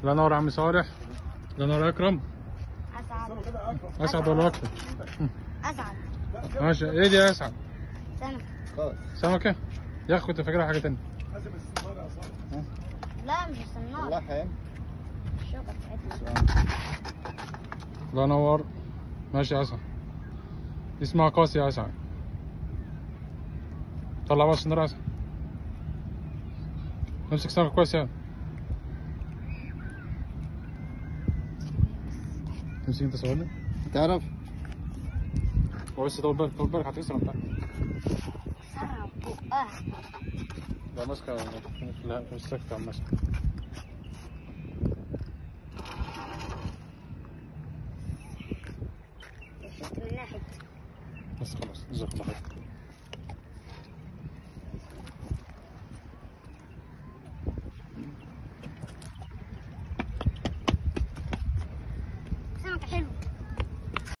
لا نور يا عم صالح لا نور يا اكرم اسعد اسعد ولا اكرم اسعد ماشي ايه دي يا اسعد سنة خلاص سمكه يا اخي كنت فاكرها حاجه تانية لا مش السنارة والله حين الشوكة بتاعتنا لا نور ماشي يا اسعد دي اسمها قاسي يا اسعد طلع بقى السنارة يا اسعد امسك سمكه كويس يعني تمسك انت صورني تعرف هو بس طول بالك طول بالك هتكسر انت سنة بقها لا ماسكه لا مش ساكته عم ماسكه شفت من ناحية بس خلاص جزاك الله خير سمكة حلوة